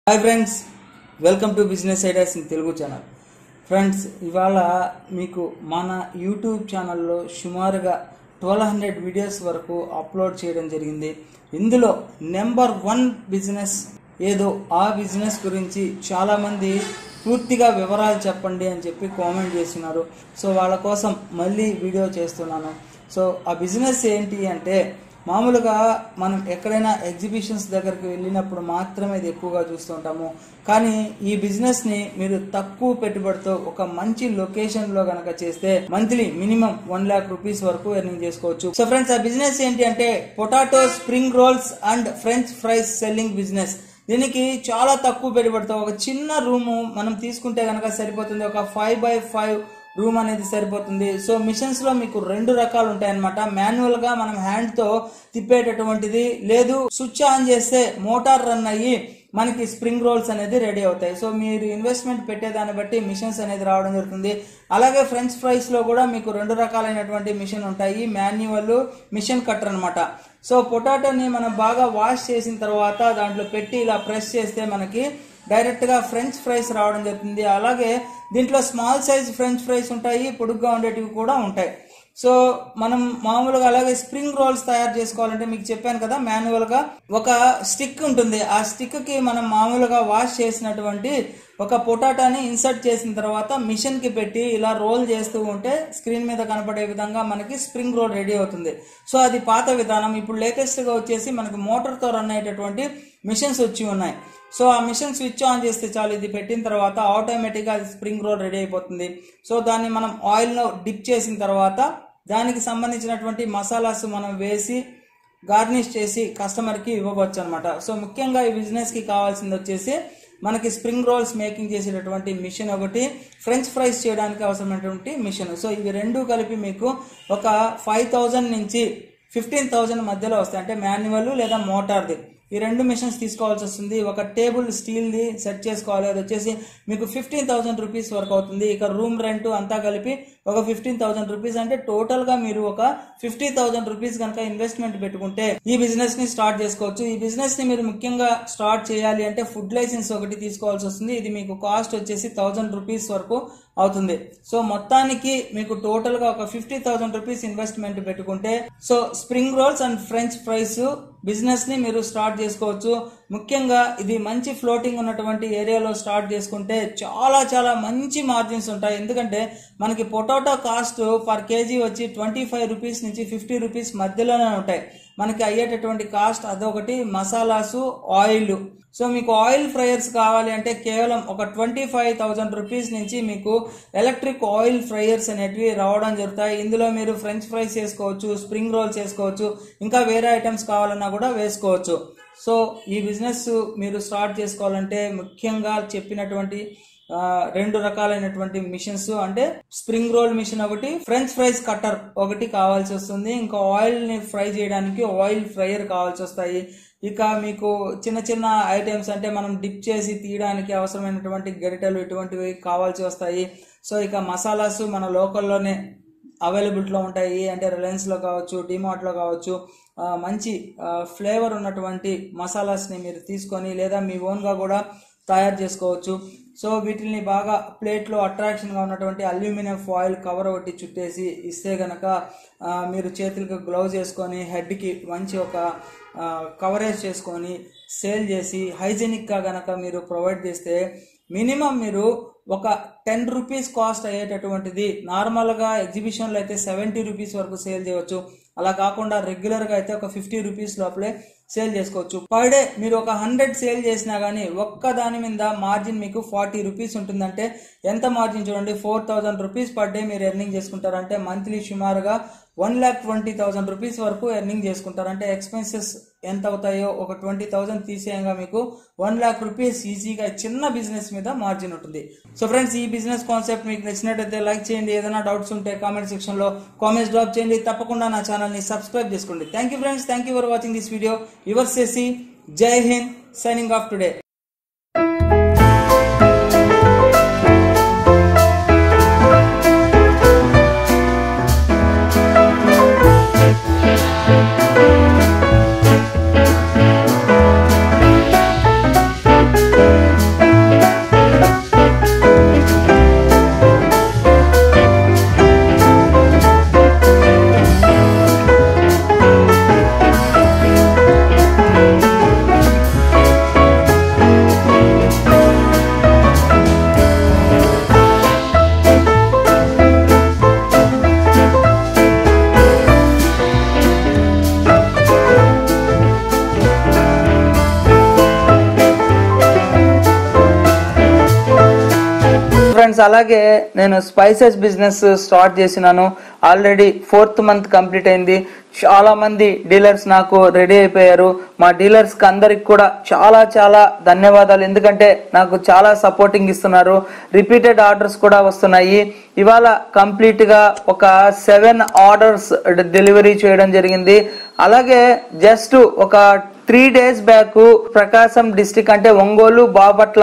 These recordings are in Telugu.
hi friends welcome to business ideas in Telugu channel friends ఇవాళ మీకు మన యూట్యూబ్ ఛానల్లో సుమారుగా ట్వెల్వ్ హండ్రెడ్ వీడియోస్ వరకు అప్లోడ్ చేయడం జరిగింది ఇందులో నెంబర్ వన్ బిజినెస్ ఏదో ఆ బిజినెస్ గురించి చాలామంది పూర్తిగా వివరాలు చెప్పండి అని చెప్పి కామెంట్ చేస్తున్నారు సో వాళ్ళ కోసం మళ్ళీ వీడియో చేస్తున్నాను సో ఆ బిజినెస్ ఏంటి అంటే మామూలుగా మనం ఎక్కడైనా ఎగ్జిబిషన్స్ దగ్గరికి వెళ్ళినప్పుడు మాత్రమే ఇది ఎక్కువగా చూస్తుంటాము కానీ ఈ బిజినెస్ ని మీరు తక్కువ పెట్టుబడితో ఒక మంచి లొకేషన్ లో గనక చేస్తే monthly minimum one lakh rupees వరకు ఎర్నింగ్ చేసుకోవచ్చు సో ఫ్రెండ్స్ ఆ బిజినెస్ ఏంటి అంటే potato spring rolls and french fries selling business దీనికి చాలా తక్కువ పెట్టుబడితో ఒక చిన్న రూము మనం తీసుకుంటే గనక సరిపోతుంది ఒక ఫైవ్ బై ఫైవ్ రూమ్ అనేది సరిపోతుంది సో మిషన్స్ లో మీకు రెండు రకాలు ఉంటాయన్నమాట మాన్యువల్ గా మనం హ్యాండ్ తో తిప్పేటటువంటిది లేదు స్విచ్ ఆన్ చేస్తే మోటార్ రన్ అయ్యి మనకి స్ప్రింగ్ రోల్స్ అనేది రెడీ అవుతాయి సో మీరు ఇన్వెస్ట్మెంట్ పెట్టేదాన్ని బట్టి మిషన్స్ అనేది రావడం జరుగుతుంది అలాగే ఫ్రెంచ్ ఫ్రైస్ లో కూడా మీకు రెండు రకాలైనటువంటి మిషన్ ఉంటాయి మాన్యువల్ మిషన్ కట్టర్ అనమాట సో పొటాటోని మనం బాగా వాష్ చేసిన తర్వాత దాంట్లో పెట్టి ఇలా ప్రెస్ చేస్తే మనకి డైరెక్ట్ గా ఫ్రెంచ్ ఫ్రైస్ రావడం జరుగుతుంది అలాగే దీంట్లో స్మాల్ సైజ్ ఫ్రెంచ్ ఫ్రైస్ ఉంటాయి పొడుగ్గా ఉండేటివి కూడా ఉంటాయి సో మనం మామూలుగా అలాగే స్ప్రింగ్ రోల్స్ తయారు చేసుకోవాలంటే మీకు చెప్పాను కదా మాన్యువల్ గా ఒక స్టిక్ ఉంటుంది ఆ స్టిక్ కి మనం మామూలుగా వాష్ చేసినటువంటి ఒక పొటాటాని ఇన్సర్ట్ చేసిన తర్వాత మిషన్ కి పెట్టి ఇలా రోల్ చేస్తూ ఉంటే స్క్రీన్ మీద కనపడే విధంగా మనకి స్ప్రింగ్ రోల్ రెడీ అవుతుంది సో అది పాత విధానం ఇప్పుడు లేటెస్ట్ గా వచ్చేసి మనకి మోటార్ తో రన్ అయ్యేటటువంటి మిషన్స్ వచ్చి ఉన్నాయి సో ఆ మిషన్ స్విచ్ ఆన్ చేస్తే చాలు ఇది పెట్టిన తర్వాత ఆటోమేటిక్గా అది స్ప్రింగ్ రోల్ రెడీ అయిపోతుంది సో దాన్ని మనం ఆయిల్లో డిప్ చేసిన తర్వాత దానికి సంబంధించినటువంటి మసాలాస్ మనం వేసి గార్నిష్ చేసి కస్టమర్కి ఇవ్వవచ్చు అనమాట సో ముఖ్యంగా ఈ బిజినెస్కి కావాల్సింది వచ్చేసి మనకి స్ప్రింగ్ రోల్స్ మేకింగ్ చేసేటటువంటి మిషన్ ఒకటి ఫ్రెంచ్ ఫ్రైస్ చేయడానికి అవసరమైనటువంటి మిషన్ సో ఇవి రెండు కలిపి మీకు ఒక ఫైవ్ థౌజండ్ నుంచి ఫిఫ్టీన్ థౌజండ్ మధ్యలో వస్తాయి అంటే మాన్యువల్ లేదా మోటార్ది ఈ రెండు మిషన్స్ తీసుకోవాల్సి వస్తుంది ఒక టేబుల్ స్టీల్ది సెట్ చేసుకోవాలి అది వచ్చేసి మీకు ఫిఫ్టీన్ థౌసండ్ రూపీస్ వరకు అవుతుంది ఇక రూమ్ రెంట్ అంతా కలిపి ఒక ఫిఫ్టీన్ థౌసండ్ రూపీస్ అంటే టోటల్ గా మీరు ఒక ఫిఫ్టీ థౌసండ్ రూపీస్ కనుక ఇన్వెస్ట్మెంట్ పెట్టుకుంటే ఈ బిజినెస్ ని స్టార్ట్ చేసుకోవచ్చు ఈ బిజినెస్ ని మీరు ముఖ్యంగా స్టార్ట్ చేయాలి అంటే ఫుడ్ లైసెన్స్ ఒకటి తీసుకోవాల్సి వస్తుంది ఇది మీకు కాస్ట్ వచ్చేసి థౌసండ్ రూపీస్ వరకు అవుతుంది సో మొత్తానికి మీకు టోటల్ గా ఒక ఫిఫ్టీ థౌసండ్ రూపీస్ ఇన్వెస్ట్మెంట్ పెట్టుకుంటే so spring rolls and french fries business ని మీరు స్టార్ట్ చేసుకోవచ్చు ముఖ్యంగా ఇది మంచి ఫ్లోటింగ్ ఉన్నటువంటి ఏరియాలో స్టార్ట్ చేసుకుంటే చాలా చాలా మంచి మార్జిన్స్ ఉంటాయి ఎందుకంటే మనకి పొటాటో కాస్ట్ పర్ కేజీ వచ్చి ట్వంటీ ఫైవ్ రూపీస్ నుంచి ఫిఫ్టీ రూపీస్ మధ్యలోనే ఉంటాయి మనకి అయ్యేటటువంటి కాస్ట్ అదొకటి మసాలాసు ఆయిల్ సో మీకు ఆయిల్ ఫ్రైయర్స్ కావాలి అంటే కేవలం ఒక ట్వంటీ ఫైవ్ థౌజండ్ రూపీస్ నుంచి మీకు ఎలక్ట్రిక్ ఆయిల్ ఫ్రైయర్స్ అనేటివి రావడం జరుగుతాయి ఇందులో మీరు ఫ్రెంచ్ ఫ్రైస్ చేసుకోవచ్చు స్ప్రింగ్ రోల్స్ చేసుకోవచ్చు ఇంకా వేరే ఐటమ్స్ కావాలన్నా కూడా వేసుకోవచ్చు సో ఈ బిజినెస్ మీరు స్టార్ట్ చేసుకోవాలంటే ముఖ్యంగా చెప్పినటువంటి ఆ, రెండు రకాలైనటువంటి మిషన్స్ అంటే స్ప్రింగ్ రోల్ మిషన్ ఒకటి ఫ్రెంచ్ ఫ్రైస్ కట్టర్ ఒకటి కావాల్సి వస్తుంది ఇంకా ఆయిల్ ని ఫ్రై చేయడానికి ఆయిల్ ఫ్రైయర్ కావాల్సి వస్తాయి ఇక మీకు చిన్న చిన్న ఐటమ్స్ అంటే మనం డిప్ చేసి తీయడానికి అవసరమైనటువంటి గరిటెలు ఇటువంటివి కావాల్సి వస్తాయి సో ఇక మసాలాస్ మన లోకల్లోనే అవైలబిలిటీలో ఉంటాయి అంటే రిలయన్స్లో కావచ్చు డిమార్ట్లో కావచ్చు ఆ, మంచి ఫ్లేవర్ ఉన్నటువంటి మసాలాస్ని మీరు తీసుకొని లేదా మీ ఓన్గా కూడా తయారు చేసుకోవచ్చు సో వీటిని బాగా ప్లేట్లో అట్రాక్షన్గా ఉన్నటువంటి అల్యూమినియం ఫాయిల్ కవర్ ఒకటి చుట్టేసి ఇస్తే గనక ఆ, మీరు చేతులకు గ్లౌజ్ వేసుకొని హెడ్కి మంచి ఒక కవరేజ్ చేసుకొని సేల్ చేసి హైజెనిక్గా గనక మీరు ప్రొవైడ్ చేస్తే మినిమం మీరు ఒక టెన్ రూపీస్ కాస్ట్ అయ్యేటటువంటిది నార్మల్గా ఎగ్జిబిషన్లో అయితే సెవెంటీ రూపీస్ వరకు సేల్ చేయవచ్చు అలా కాకుండా రెగ్యులర్గా అయితే ఒక ఫిఫ్టీ రూపీస్ లోపలే సేల్ చేసుకోవచ్చు పర్ డే మీరు ఒక హండ్రెడ్ సేల్ చేసినా కానీ ఒక్క దాని మీద మార్జిన్ మీకు ఫార్టీ రూపీస్ ఉంటుందంటే ఎంత మార్జిన్ చూడండి four thousand rupees per day మీరు ఎర్నింగ్ చేసుకుంటారంటే మంత్లీ సుమారుగా one lakh twenty thousand rupees వరకు ఎర్నింగ్ చేసుకుంటారు అంటే ఎక్స్పెన్సెస్ ఎంత అవుతాయో ఒక ట్వంటీ థౌసండ్ తీసేయంగా మీకు వన్ ల్యాక్ రూపీస్ ఈజీగా చిన్న బిజినెస్ మీద మార్జిన్ ఉంటుంది సో ఫ్రెండ్స్ ఈ బిజినెస్ కాన్సెప్ట్ మీకు నచ్చినట్టయితే లైక్ చేయండి ఏదైనా డౌట్స్ ఉంటే కామెంట్ సెక్షన్ లో కామెంట్స్ డ్రాప్ చేయండి తప్పకుండా నా ఛానల్ ని సబ్స్క్రైబ్ చేసుకోండి thank you friends thank you for watching this video your సేసి Jai Hind signing off today Thank friends అలాగే నేను స్పైసెస్ బిజినెస్ స్టార్ట్ చేసినాను ఆల్రెడీ ఫోర్త్ మంత్ కంప్లీట్ అయింది చాలా మంది డీలర్స్ నాకు రెడీ అయిపోయారు మా డీలర్స్ కి అందరికి కూడా చాలా చాలా ధన్యవాదాలు ఎందుకంటే నాకు చాలా సపోర్టింగ్ ఇస్తున్నారు రిపీటెడ్ ఆర్డర్స్ కూడా వస్తున్నాయి ఇవాళ కంప్లీట్ గా ఒక సెవెన్ ఆర్డర్స్ డెలివరీ చేయడం జరిగింది అలాగే జస్ట్ ఒక three days back Prakasam district అంటే ఒంగోలు బాపట్ల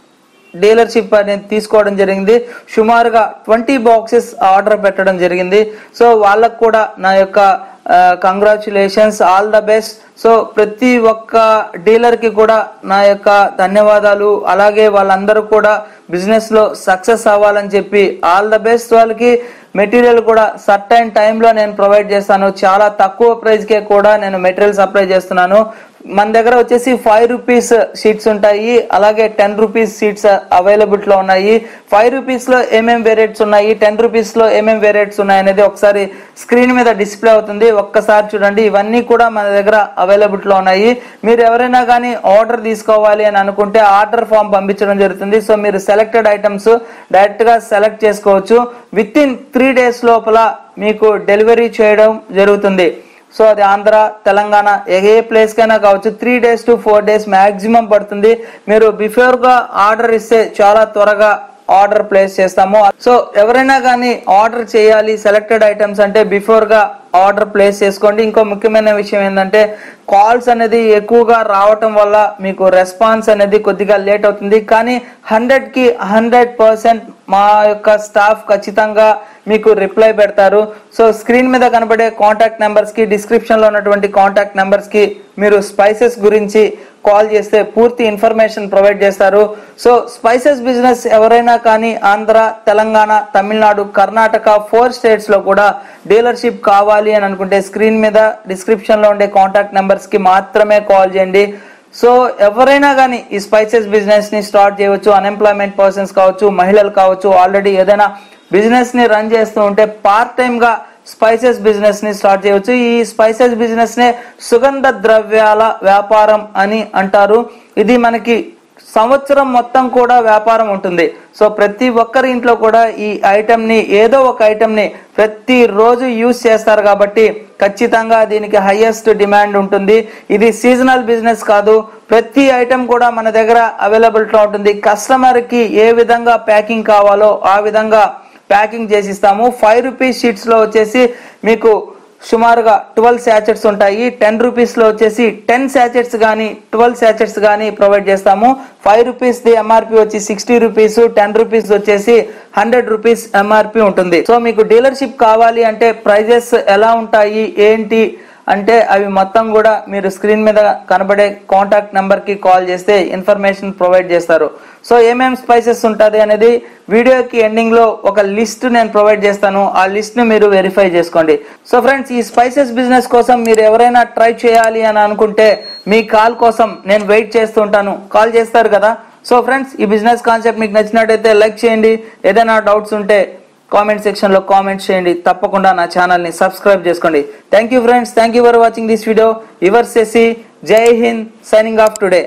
డీలర్షిప్ అనేది తీసుకోవడం జరిగింది సుమారుగా ట్వంటీ బాక్సెస్ ఆర్డర్ పెట్టడం జరిగింది సో వాళ్ళకు కూడా నా యొక్క congratulations all the best so ప్రతి ఒక్క డీలర్ కి కూడా నా యొక్క ధన్యవాదాలు అలాగే వాళ్ళందరూ కూడా బిజినెస్ లో సక్సెస్ అవ్వాలని చెప్పి ఆల్ ద బెస్ట్ వాళ్ళకి మెటీరియల్ కూడా సర్టైన్ టైంలో నేను ప్రొవైడ్ చేస్తాను చాలా తక్కువ ప్రైస్ కే కూడా నేను మెటీరియల్ సప్లై చేస్తున్నాను మన దగ్గర వచ్చేసి ఫైవ్ రూపీస్ షీట్స్ ఉంటాయి అలాగే టెన్ రూపీస్ షీట్స్ అవైలబుల్ లో ఉన్నాయి ఫైవ్ రూపీస్ లో ఏమేం వేరియట్స్ ఉన్నాయి టెన్ రూపీస్ లో ఏమేం వేరియట్స్ ఉన్నాయి అనేది ఒకసారి స్క్రీన్ మీద డిస్ప్లే అవుతుంది ఒక్కసారి చూడండి ఇవన్నీ కూడా మన దగ్గర అవైలబుల్ లో ఉన్నాయి మీరు ఎవరైనా కానీ ఆర్డర్ తీసుకోవాలి అని అనుకుంటే ఆర్డర్ ఫామ్ పంపించడం జరుగుతుంది సో మీరు సెలెక్టెడ్ ఐటమ్స్ డైరెక్ట్ గా సెలెక్ట్ చేసుకోవచ్చు విత్ ఇన్ త్రీ డేస్ లోపల మీకు డెలివరీ చేయడం జరుగుతుంది సో అది ఆంధ్ర తెలంగాణ ఏ ప్లేస్ కైనా కావచ్చు three days to four days maximum పడుతుంది మీరు బిఫోర్ గా ఆర్డర్ ఇస్తే చాలా త్వరగా ఆర్డర్ ప్లేస్ చేస్తాము సో ఎవరైనా కానీ ఆర్డర్ చేయాలి సెలెక్టెడ్ ఐటమ్స్ అంటే బిఫోర్ గా ఆర్డర్ ప్లేస్ చేసుకోండి ఇంకో ముఖ్యమైన విషయం ఏంటంటే కాల్స్ అనేది ఎక్కువగా రావటం వల్ల మీకు రెస్పాన్స్ అనేది కొద్దిగా లేట్ అవుతుంది కానీ హండ్రెడ్ కి హండ్రెడ్ పర్సెంట్ మా యొక్క స్టాఫ్ ఖచ్చితంగా మీకు రిప్లై పెడతారు సో స్క్రీన్ మీద కనబడే కాంటాక్ట్ నెంబర్స్ కి డిస్క్రిప్షన్ లో ఉన్నటువంటి కాంటాక్ట్ నెంబర్స్ కి మీరు స్పైసెస్ గురించి కాల్ చేస్తే పూర్తి ఇన్ఫర్మేషన్ ప్రొవైడ్ చేస్తారు సో స్పైసెస్ బిజినెస్ ఎవరైనా కానీ ఆంధ్ర తెలంగాణ తమిళనాడు కర్ణాటక ఫోర్ స్టేట్స్ లో కూడా డీలర్షిప్ కావాలి అని అనుకుంటే స్క్రీన్ మీద డిస్క్రిప్షన్ లో ఉండే కాంటాక్ట్ నెంబర్స్ కి మాత్రమే కాల్ చేయండి సో ఎవరైనా కానీ ఈ స్పైసెస్ బిజినెస్ ని స్టార్ట్ చేయవచ్చు అన్ఎంప్లాయ్మెంట్ పర్సన్స్ కావచ్చు మహిళలు కావచ్చు ఆల్రెడీ ఏదైనా బిజినెస్ ని రన్ చేస్తూ ఉంటే పార్ట్ టైం గా స్పైసెస్ బిజినెస్ ని స్టార్ట్ చేయవచ్చు ఈ స్పైసెస్ బిజినెస్ నే సుగంధ ద్రవ్యాల వ్యాపారం అని అంటారు ఇది మనకి సంవత్సరం మొత్తం కూడా వ్యాపారం ఉంటుంది సో ప్రతి ఒక్కరి ఇంట్లో కూడా ఈ ఐటమ్ ని ఏదో ఒక ఐటమ్ ని ప్రతి రోజు యూజ్ చేస్తారు కాబట్టి ఖచ్చితంగా దీనికి హైయెస్ట్ డిమాండ్ ఉంటుంది ఇది సీజనల్ బిజినెస్ కాదు ప్రతి ఐటమ్ కూడా మన దగ్గర అవైలబుల్ లో ఉంటుంది కస్టమర్ కి ఏ విధంగా ప్యాకింగ్ కావాలో ఆ విధంగా ప్యాకింగ్ చేసి ఇస్తాము ఫైవ్ రూపీస్ షీట్స్ లో వచ్చేసి మీకు సుమారుగా ట్వెల్వ్ శాచెట్స్ ఉంటాయి టెన్ రూపీస్ లో వచ్చేసి టెన్ శాచెట్స్ కానీ ట్వెల్వ్ శాచెట్స్ కానీ ప్రొవైడ్ చేస్తాము ఫైవ్ రూపీస్ ది ఎంఆర్పి వచ్చి సిక్స్టీ రూపీస్ టెన్ రూపీస్ వచ్చేసి హండ్రెడ్ రూపీస్ ఎంఆర్పి ఉంటుంది సో మీకు డీలర్షిప్ కావాలి అంటే ప్రైజెస్ ఎలా ఉంటాయి ఏంటి అంటే అవి మొత్తం కూడా మీరు స్క్రీన్ మీద కనబడే కాంటాక్ట్ నెంబర్ కి కాల్ చేస్తే ఇన్ఫర్మేషన్ ప్రొవైడ్ చేస్తారు సో ఏమేం స్పైసెస్ ఉంటుంది అనేది వీడియోకి ఎండింగ్ లో ఒక లిస్ట్ నేను ప్రొవైడ్ చేస్తాను ఆ లిస్ట్ ని మీరు వెరిఫై చేసుకోండి సో ఫ్రెండ్స్ ఈ స్పైసెస్ బిజినెస్ కోసం మీరు ఎవరైనా ట్రై చేయాలి అని అనుకుంటే మీ కాల్ కోసం నేను వెయిట్ చేస్తూ ఉంటాను కాల్ చేస్తారు కదా సో ఫ్రెండ్స్ ఈ బిజినెస్ కాన్సెప్ట్ మీకు నచ్చినట్టయితే లైక్ చేయండి ఏదైనా డౌట్స్ ఉంటే కామెంట్ సెక్షన్ లో కామెంట్ చేయండి తప్పకుండా నా ఛానల్ ని సబ్స్క్రైబ్ చేసుకోండి thank you friends thank you for watching this video your సెసి జై హింద్ సైనింగ్ ఆఫ్ టుడే